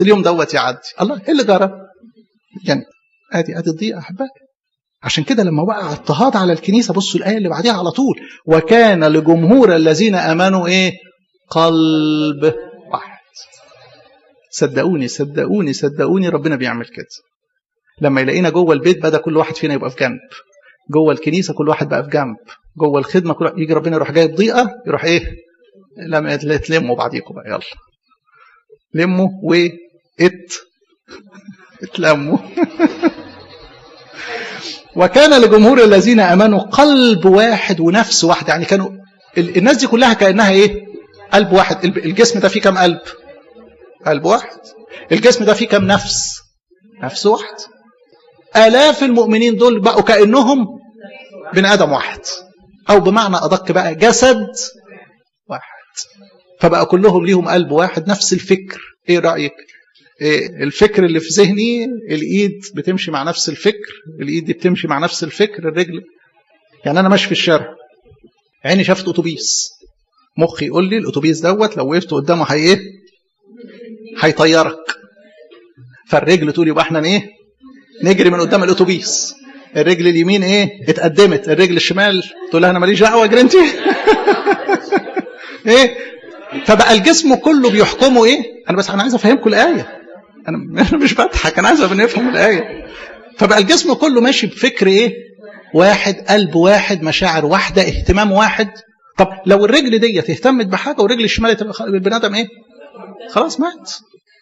اليوم دوت يعدي الله ايه اللي جرى يعني ادي ادي الضيقه احبائي عشان كده لما وقع اضطهاد على الكنيسه بصوا الايه اللي بعديها على طول وكان لجمهور الذين امنوا ايه قلب واحد صدقوني صدقوني صدقوني ربنا بيعمل كده لما يلاقينا جوه البيت بدا كل واحد فينا يبقى في جنب جوه الكنيسه كل واحد بقى في جنب جوه الخدمه كل يجي ربنا يروح جايب ضيقه يروح ايه لما تلموا بعضيكم بقى يلا لموا و ات اتلموا وكان لجمهور الذين امنوا قلب واحد ونفس واحد يعني كانوا الناس دي كلها كانها ايه قلب واحد الجسم ده فيه كام قلب قلب واحد الجسم ده فيه كام نفس نفس واحد آلاف المؤمنين دول بقوا كأنهم بني آدم واحد أو بمعنى أدق بقى جسد واحد فبقى كلهم ليهم قلب واحد نفس الفكر إيه رأيك إيه الفكر اللي في ذهني الإيد بتمشي مع نفس الفكر الإيد دي بتمشي مع نفس الفكر الرجل يعني أنا ماشي في الشارع عيني شافت أتوبيس مخي يقول لي الأتوبيس دوت لو وقفت قدامه هي إيه هيطيرك فالرجل تقول يبقى احنا ايه نجري من قدام الاتوبيس الرجل اليمين ايه اتقدمت الرجل الشمال تقول لها انا ماليش دعوه اجري انت ايه فبقى الجسم كله بيحكمه ايه انا بس انا عايز افهمكم الايه انا مش بضحك انا عايز نفهم الايه فبقى الجسم كله ماشي بفكر ايه واحد قلب واحد مشاعر واحده اهتمام واحد طب لو الرجل ديت اهتمت بحاجه والرجل الشمال تبقى البني ادم ايه خلاص مات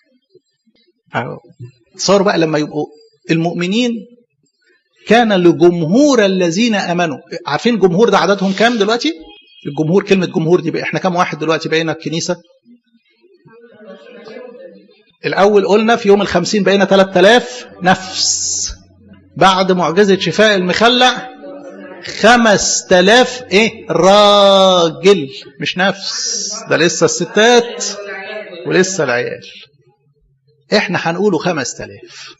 تصور بقى لما يبقوا المؤمنين كان لجمهور الذين امنوا عارفين جمهور ده عددهم كام دلوقتي الجمهور كلمة جمهور دي بقى احنا كام واحد دلوقتي بقينا الكنيسة الأول قلنا في يوم الخمسين بقينا 3000 نفس بعد معجزة شفاء المخلع خمس تلاف ايه راجل مش نفس ده لسه الستات ولسه العيال احنا هنقوله خمس تلاف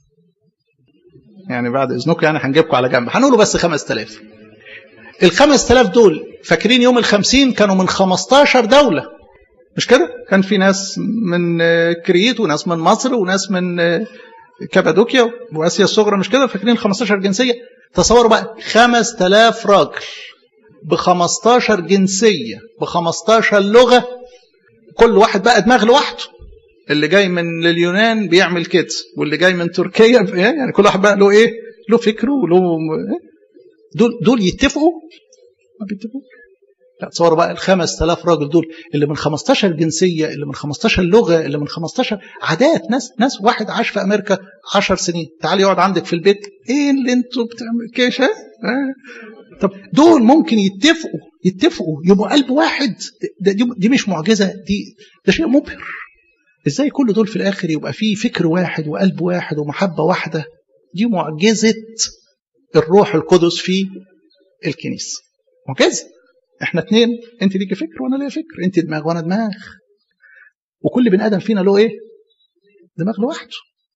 يعني بعد اذنكم يعني هنجيبكم على جنب هنقوله بس خمس تلاف الخمس تلاف دول فاكرين يوم الخمسين كانوا من خمستاشر دولة مش كده كان في ناس من كريت وناس من مصر وناس من كابادوكيا واسيا الصغرى مش كده فاكرين 15 جنسيه تصوروا بقى 5000 راجل ب 15 جنسيه ب 15 لغه كل واحد بقى دماغ لوحده اللي جاي من اليونان بيعمل كده واللي جاي من تركيا يعني كل واحد بقى له ايه له فكره وله دول دول يتفقوا ما بيتفقوش لا تصوروا بقى ال 5000 راجل دول اللي من 15 جنسيه اللي من 15 لغه اللي من 15 عادات ناس ناس واحد عاش في امريكا 10 سنين تعال يقعد عندك في البيت ايه اللي انتوا بتعملوا كيش اه طب دول ممكن يتفقوا يتفقوا يبقوا قلب واحد دي, دي مش معجزه دي ده شيء مبهر ازاي كل دول في الاخر يبقى فيه فكر واحد وقلب واحد ومحبه واحده دي معجزه الروح القدس في الكنيسه معجزه احنا اتنين انت ليكي فكر وانا ليا فكر انت دماغ وانا دماغ وكل بني ادم فينا له ايه دماغ لوحده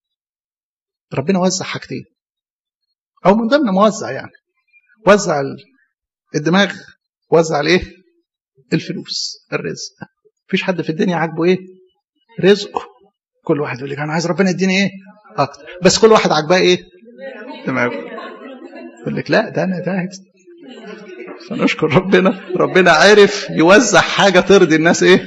ربنا وزع حاجتين او من ضمن موزع يعني وزع الدماغ وزع الايه الفلوس الرزق مفيش حد في الدنيا عاجبه ايه رزقه كل واحد يقول لك انا عايز ربنا يديني ايه اكتر بس كل واحد عاجباه ايه دماغه يقول لك لا ده انا ده فنشكر ربنا ربنا عارف يوزع حاجه ترضي الناس ايه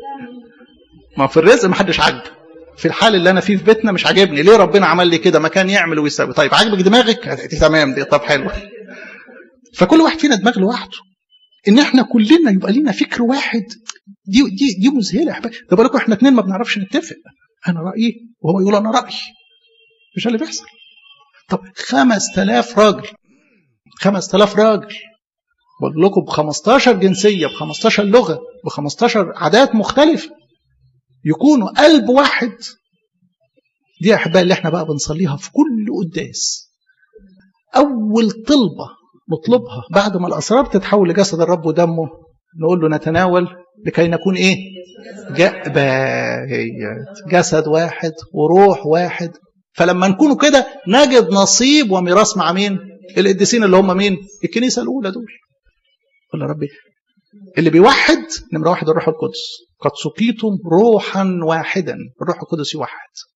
ما في الرزق ما حدش عاجبه في الحال اللي انا فيه في بيتنا مش عاجبني ليه ربنا عمل لي كده ما كان يعمل ويسوي طيب عاجبك دماغك تمام دي طب حلو فكل واحد فينا دماغ لوحده ان احنا كلنا يبقى لينا فكر واحد دي دي دي مذهله يا احبابي ده بالكم احنا اتنين ما بنعرفش نتفق انا رايي وهو يقول انا رايي مش اللي بيحصل طب 5000 راجل 5000 راجل بقول لكم ب 15 جنسيه ب 15 لغه ب 15 عادات مختلفه يكونوا قلب واحد دي يا احبائي اللي احنا بقى بنصليها في كل قداس اول طلبه نطلبها بعد ما الاسرار تتحول لجسد الرب ودمه نقول له نتناول لكي نكون ايه جسد واحد وروح واحد فلما نكونوا كده نجد نصيب وميراث مع مين القديسين اللي هم مين الكنيسه الاولى دول قول يا ربي اللي بيوحد نمره واحد الروح القدس قد سقيتم روحا واحدا الروح القدس يوحد